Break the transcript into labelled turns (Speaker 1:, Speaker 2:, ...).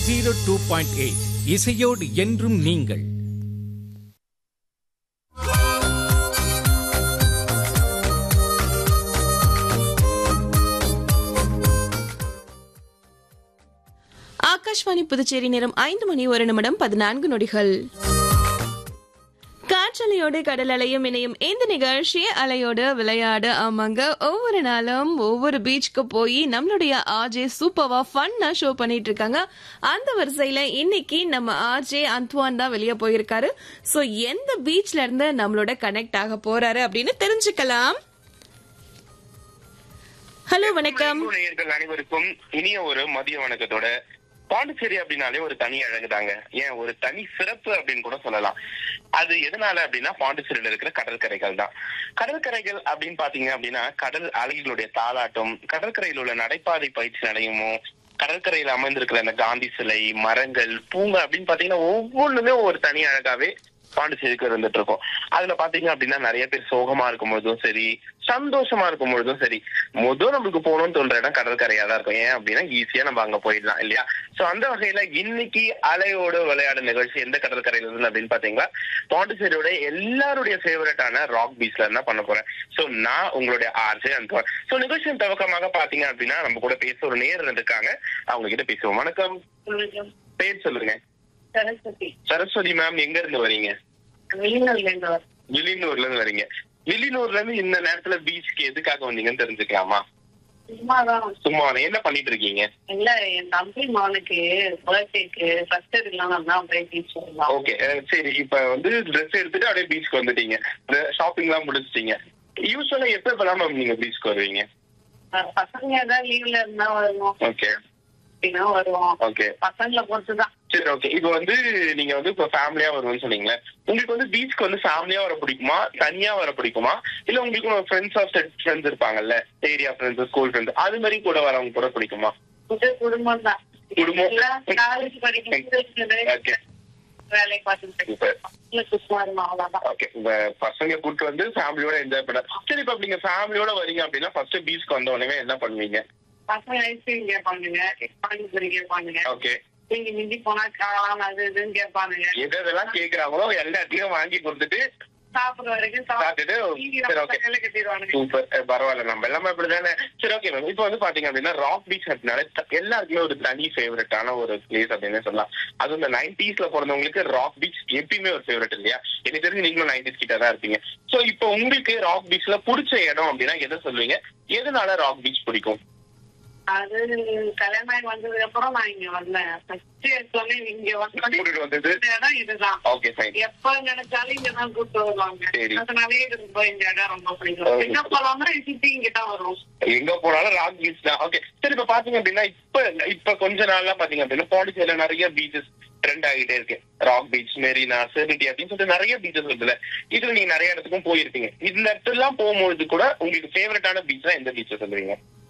Speaker 1: Zero two point eight இசையோடு என்றும் நீங்கள்
Speaker 2: ஆகாஷ்வாணி புதுச்சேரி நேரம் ஐந்து மணி ஒரு நிமிடம் பதினான்கு நொடிகள் காற்றலையோடு கடல் அலையும் இணையும் இந்த நிகழ்ச்சி அலையோடு விளையாடு ஆமாங்க ஒவ்வொரு நாளும் ஒவ்வொரு பீச்சுக்கு போய் நம்மளுடைய ஆர்ஜே சூப்பர்வா ஃபன்னா ஷோ பண்ணிட்டு இருக்காங்க அந்த வரிசையில இன்னைக்கு நம்ம ஆர்ஜே அந்த்வான் தான் வெளியே போயிருக்காரு சோ எந்த பீச்ல இருந்து நம்மளோட கனெக்ட் ஆக போறாரு அப்படின்னு தெரிஞ்சுக்கலாம் ஹலோ வணக்கம்
Speaker 3: அன்பு நேயர்கள் அனைவருக்கும் இனிய ஒரு மதிய வணக்கத்தோட பாண்டிச்சேரி அப்படின்னாலே ஒரு தனி அழகுதாங்க ஏன் ஒரு தனி சிறப்பு அப்படின்னு கூட சொல்லலாம் அது எதனால அப்படின்னா பாண்டிச்சேரியில இருக்கிற கடற்கரைகள் தான் கடற்கரைகள் அப்படின்னு பாத்தீங்க அப்படின்னா கடல் அலைகளுடைய தாளாட்டம் கடற்கரையில் உள்ள நடைபாதை பயிற்சி நிலையமும் கடற்கரையில் அமைந்திருக்கிற அந்த காந்தி சிலை மரங்கள் பூங்கா அப்படின்னு பாத்தீங்கன்னா ஒவ்வொன்றுமே ஒரு தனி அழகாவே பாண்டிச்சேரிக்கு இருந்துட்டு இருக்கோம் அதுல பாத்தீங்க அப்படின்னா நிறைய பேர் சோகமா இருக்கும் பொழுதும் சரி சந்தோஷமா இருக்கும் பொழுதும் சரி முதல் நம்மளுக்கு போகணும்னு தோன்ற இடம் கடற்கரையா தான் இருக்கும் ஏன் அப்படின்னா ஈஸியா நம்ம அங்க போயிடலாம் இல்லையா சோ அந்த வகையில இன்னைக்கு அலையோட விளையாடு நிகழ்ச்சி எந்த கடற்கரையில இருந்து அப்படின்னு பாத்தீங்களா பாண்டிச்சேரியோட எல்லாருடைய ஃபேவரட்டான ராக் பீச்ல இருந்தா பண்ண போறேன் சோ நான் உங்களுடைய ஆர்ஜே அன்பார் சோ நிகழ்ச்சியின் துவக்கமாக பாத்தீங்க அப்படின்னா நம்ம கூட பேச ஒரு நேர் இருக்காங்க அவங்க கிட்ட பேசுவோம் வணக்கம் பேர் சொல்லுங்க
Speaker 4: சரஸ்வதி
Speaker 3: சரஸ்வதி மேம் எங்க இருந்து வரீங்க
Speaker 4: வெளிநாட்டுல இருந்து வரேன்.
Speaker 3: வில்லியனூர்ல இருந்து வரீங்க வில்லியனூர்ல இருந்து இந்த நேரத்துல பீச்சுக்கு எதுக்காக வந்தீங்கன்னு தெரிஞ்சுக்கலாமா
Speaker 4: சும்மாதான்
Speaker 3: சும்மா என்ன பண்ணிட்டு இருக்கீங்க
Speaker 4: இல்ல என் தம்பி மகனுக்கு பர்த்டேக்கு ஃபர்ஸ்ட் இருக்கலாம் தான் அப்படியே பீச் வரலாம்
Speaker 3: ஓகே சரி இப்ப வந்து ட்ரெஸ் எடுத்துட்டு அப்படியே பீச்சுக்கு வந்துட்டீங்க ஷாப்பிங் எல்லாம் முடிச்சிட்டீங்க யூஸ்வலா எப்ப எப்பெல்லாம் மேம் நீங்க பீச்சுக்கு வருவீங்க
Speaker 4: பசங்க ஏதாவது லீவ்ல இருந்தா வருவோம்
Speaker 3: ஓகே
Speaker 4: அப்படின்னா வருவோம்
Speaker 3: ஓகே
Speaker 4: பசங்களை பொறுத்துதான்
Speaker 3: சரி ஓகே இப்போ வந்து நீங்க வந்து இப்ப ஃபேமிலியா வருவோம்னு சொன்னீங்களே உங்களுக்கு வந்து பீச்சுக்கு வந்து ஃபேமிலியா வர பிடிக்குமா தனியா வர பிடிக்குமா இல்ல உங்களுக்கு ஃப்ரெண்ட்ஸ் ஆஃப் செட் ஃப்ரெண்ட்ஸ் இருப்பாங்கல்ல ஏரியா ஃப்ரெண்ட்ஸ் ஸ்கூல் ஃப்ரெண்ட்ஸ் அது மாதிரி கூட வரவங்க கூட பிடிக்குமா
Speaker 4: இது குடும்பம் தான்
Speaker 3: குடும்பம்.
Speaker 4: காலேஜ் படிக்கிறது
Speaker 3: ஓகே
Speaker 4: வேலை பார்த்துட்டு
Speaker 3: சூப்பர்
Speaker 4: சும்மா இருந்தோம் அவ்வளவுதான்
Speaker 3: ஓகே உங்க பசங்க கூட்டு வந்து ஃபேமிலியோட என்ஜாய் பண்ண சரி இப்ப நீங்க ஃபேமிலியோட வரீங்க அப்படின்னா ஃபர்ஸ்ட் பீச்க்கு வந்த உடனே என்ன பண்ணுவீங்க
Speaker 4: பசங்க ஐஸ்கிரீம் கேட்பானுங்க பானிபூரி கேட்பானுங்க
Speaker 3: ஓகே
Speaker 4: நீங்க மிஞ்சி போனா காளான் அது இதுன்னு கேட்பானுங்க
Speaker 3: எது எதெல்லாம் கேக்குறாங்களோ எல்லாத்தையும் வாங்கி கொடுத்துட்டு
Speaker 4: சாப்பிடுற வரைக்கும்
Speaker 3: சாப்பிட்டுட்டு சரி ஓகே
Speaker 4: சாப்பிட்டு கட்டிடுவானுங்க
Speaker 3: சூப்பர் அஹ் பரவாயில்ல நம்ம எல்லாமே அப்படிதானே சரி ஓகே மேம் இப்போ வந்து பாத்தீங்க அப்படின்னா ராக் பீச் அப்படின்னாலே த- எல்லாருக்குமே ஒரு தனி ஃபேவரட்டான ஒரு பிளேஸ் அப்படின்னு சொல்லலாம் அதுவும் இந்த நைன்டிஸ்ல பிறந்தவங்களுக்கு ராக் பீச் எப்பயுமே ஒரு ஃபேவரட் இல்லையா எனக்கு தெரிஞ்சு நீங்களும் நைன்டிஸ் கிட்ட தான் இருப்பீங்க சோ இப்போ உங்களுக்கு ராக் பீச்ல பிடிச்ச இடம் அப்படின்னா எதை சொல்லுவீங்க எதனால ராக் பீச் பிடிக்கும்
Speaker 4: அது கல்யாணம் ஆகி வந்ததுக்கு அப்புறம் நான் இங்க வந்தேன் ஃபர்ஸ்ட் எடுத்தோடனே இங்க வந்து
Speaker 3: கூட்டிட்டு வந்தது
Speaker 4: இந்த இடம் இதுதான்
Speaker 3: ஓகே ஃபைன்
Speaker 4: எப்ப நினைச்சாலும் இங்கதான் கூப்பிட்டு வருவாங்க
Speaker 3: சரி.
Speaker 4: அதனாலே இது ரொம்ப இந்த இடம் ரொம்ப
Speaker 3: Okay.
Speaker 4: பிடிக்கும் எங்க போலாம்னா சுத்தி இங்க தான் வரும்
Speaker 3: எங்க போனாலும் ராக் பீச் தான் ஓகே சரி இப்ப பாத்தீங்க அப்படின்னா இப்ப இப்ப கொஞ்ச நாளா பாத்தீங்க அப்படின்னா பாண்டிச்சேரியில நிறைய பீச்சஸ் ட்ரெண்ட் ஆகிட்டே இருக்கு ராக் பீச் மெரினா செரிட்டி அப்படின்னு சொல்லிட்டு நிறைய பீச்சஸ் இருக்குல்ல இதுல நீங்க நிறைய இடத்துக்கும் போயிருப்பீங்க இந்த இடத்துலாம் போகும்போது கூட உங்களுக்கு ஃபேவரட்டான பீச் எந்த பீச்சை சொல்லுவீங்க